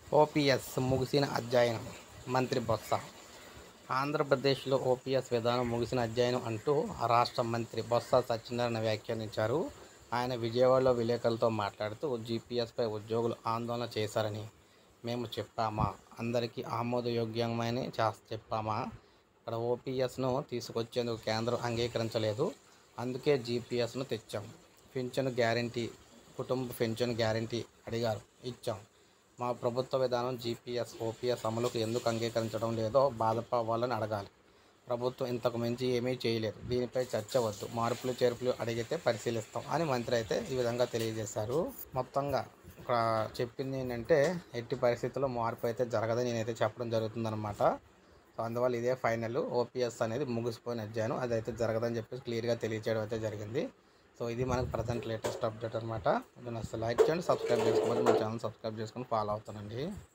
OPS ముగిసిన అధ్యయనం మంత్రి బొత్స ఆంధ్రప్రదేశ్లో ఓపీఎస్ విధానం ముగిసిన అధ్యయనం అంటూ ఆ రాష్ట్ర మంత్రి బొత్స సత్యనారాయణ వ్యాఖ్యానించారు ఆయన విజయవాడలో విలేకరులతో మాట్లాడుతూ జీపీఎస్పై ఉద్యోగులు ఆందోళన చేశారని మేము చెప్పామా అందరికీ ఆమోదయోగ్యమని చేస్ చెప్పామా ఇక్కడ ఓపీఎస్ను తీసుకొచ్చేందుకు కేంద్రం అంగీకరించలేదు అందుకే జీపీఎస్ను తెచ్చాం పింఛను గ్యారంటీ కుటుంబ పెన్షన్ గ్యారంటీ అడిగారు ఇచ్చాం మా ప్రభుత్వ విధానం జీపీఎస్ ఓపీఎస్ అమలుకు ఎందుకు అంగీకరించడం లేదో బాధపడాలని అడగాలి ప్రభుత్వం ఇంతకు మించి ఏమీ చేయలేదు దీనిపై చర్చ వద్దు మార్పులు చేర్పులు అడిగితే పరిశీలిస్తాం అని మంత్రి అయితే ఈ విధంగా తెలియజేశారు మొత్తంగా ఇక్కడ చెప్పింది ఏంటంటే ఎట్టి పరిస్థితుల్లో మార్పు అయితే జరగదని నేనైతే చెప్పడం జరుగుతుందన్నమాట సో అందువల్ల ఇదే ఫైనల్ ఓపీఎస్ అనేది ముగిసిపోయిన అధ్యాయం అదైతే జరగదని చెప్పేసి క్లియర్గా తెలియజేయడం అయితే జరిగింది సో ఇది మనకు ప్రజెంట్ లేటెస్ట్ అప్డేట్ అనమాట నచ్చితే లైక్ చేయండి సబ్స్క్రైబ్ చేసుకోవాలి మన ఛానల్ సబ్స్క్రైబ్ చేసుకొని ఫాలో అవుతానండి